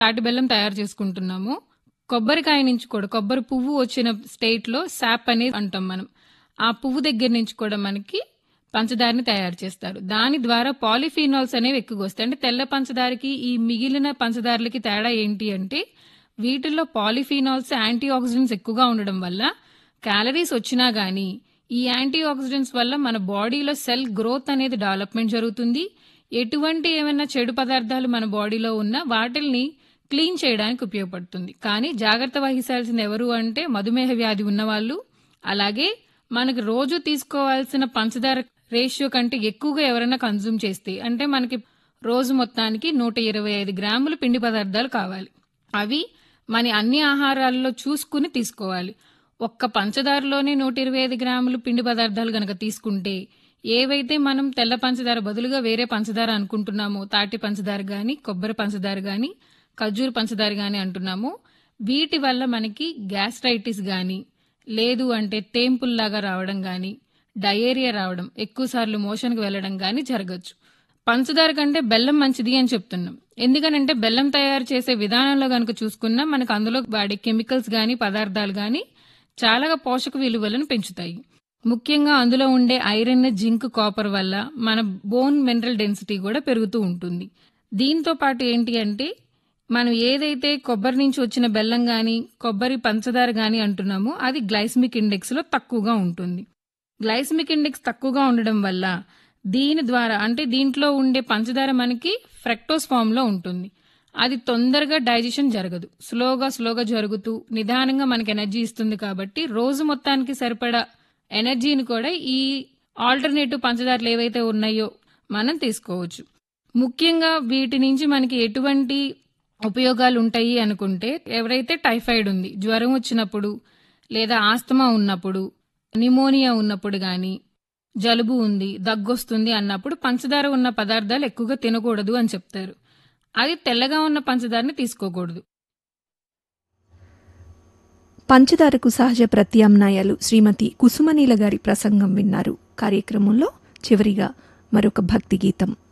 తాటి బెల్లం తయారు చేసుకుంటున్నామో కొబ్బరికాయ నుంచి కూడా కొబ్బరి పువ్వు వచ్చిన స్టేట్లో శాప్ అనేది అంటాం మనం ఆ పువ్వు దగ్గర నుంచి కూడా మనకి పంచదారని తయారు చేస్తారు దాని ద్వారా పాలిఫీనాల్స్ అనేవి ఎక్కువగా వస్తాయి అంటే తెల్ల పంచదారకి ఈ మిగిలిన పంచదారలకి తేడా ఏంటి అంటే వీటిల్లో పాలిఫీనాల్స్ యాంటీ ఆక్సిడెంట్స్ ఎక్కువగా ఉండడం వల్ల క్యాలరీస్ వచ్చినా గానీ ఈ యాంటీ ఆక్సిడెంట్స్ వల్ల మన బాడీలో సెల్ గ్రోత్ అనేది డెవలప్మెంట్ జరుగుతుంది ఎటువంటి ఏమైనా చెడు పదార్థాలు మన బాడీలో ఉన్నా వాటిల్ని క్లీన్ చేయడానికి ఉపయోగపడుతుంది కానీ జాగ్రత్త వహించాల్సింది ఎవరు అంటే మధుమేహ వ్యాధి ఉన్నవాళ్ళు అలాగే మనకి రోజు తీసుకోవాల్సిన పంచదార రేషియో కంటే ఎక్కువగా ఎవరైనా కన్జ్యూమ్ చేస్తే అంటే మనకి రోజు మొత్తానికి నూట ఇరవై ఐదు గ్రాములు పిండి పదార్థాలు కావాలి అవి మన అన్ని ఆహారాల్లో చూసుకుని తీసుకోవాలి ఒక్క పంచదారలోనే నూట ఇరవై ఐదు గ్రాములు పిండి పదార్థాలు గనక తీసుకుంటే ఏవైతే మనం తెల్ల పంచదార బదులుగా వేరే పంచదార అనుకుంటున్నామో తాటి పంచదార గాని కొబ్బరి పంచదార గాని ఖర్జూర పంచదార గాని అంటున్నామో వీటి వల్ల మనకి గ్యాస్ట్రైటిస్ గాని లేదు అంటే తేంపుల్లాగా రావడం గాని డయేరియా రావడం ఎక్కువసార్లు మోషన్కి వెళ్ళడం గాని జరగచ్చు పంచదార కంటే బెల్లం మంచిది అని చెప్తున్నాం ఎందుకనంటే బెల్లం తయారు చేసే విధానంలో గనుక చూసుకున్నా మనకు అందులో వాడే కెమికల్స్ గాని పదార్థాలు గాని చాలా పోషక విలువలను పెంచుతాయి ముఖ్యంగా అందులో ఉండే ఐరన్ జింక్ కాపర్ వల్ల మన బోన్ మినరల్ డెన్సిటీ కూడా పెరుగుతూ ఉంటుంది దీంతో పాటు ఏంటి అంటే మనం ఏదైతే కొబ్బరి నుంచి వచ్చిన బెల్లం గాని కొబ్బరి పంచదార గాని అంటున్నామో అది గ్లైస్మిక్ ఇండెక్స్ లో తక్కువగా ఉంటుంది గ్లైస్మిక్ ఇండెక్స్ తక్కువగా ఉండడం వల్ల దీని ద్వారా అంటే దీంట్లో ఉండే పంచదార మనకి ఫ్రెక్టోస్ ఫామ్ లో ఉంటుంది అది తొందరగా డైజెషన్ జరగదు స్లోగా స్లోగా జరుగుతూ నిదానంగా మనకి ఎనర్జీ ఇస్తుంది కాబట్టి రోజు మొత్తానికి సరిపడా ఎనర్జీని కూడా ఈ ఆల్టర్నేటివ్ పంచదారలు ఏవైతే ఉన్నాయో మనం తీసుకోవచ్చు ముఖ్యంగా వీటి నుంచి మనకి ఎటువంటి ఉపయోగాలు ఉంటాయి అనుకుంటే ఎవరైతే టైఫాయిడ్ ఉంది జ్వరం వచ్చినప్పుడు లేదా ఆస్తమా ఉన్నప్పుడు నిమోనియా ఉన్నప్పుడు గాని జలుబు ఉంది దగ్గొస్తుంది అన్నప్పుడు పంచదార ఉన్న పదార్థాలు ఎక్కువగా తినకూడదు అని చెప్తారు అది తెల్లగా ఉన్న పంచదారని తీసుకోకూడదు పంచదారకు సహజ ప్రత్యామ్నాయాలు శ్రీమతి కుసుమనీల గారి ప్రసంగం విన్నారు కార్యక్రమంలో చివరిగా మరొక భక్తి గీతం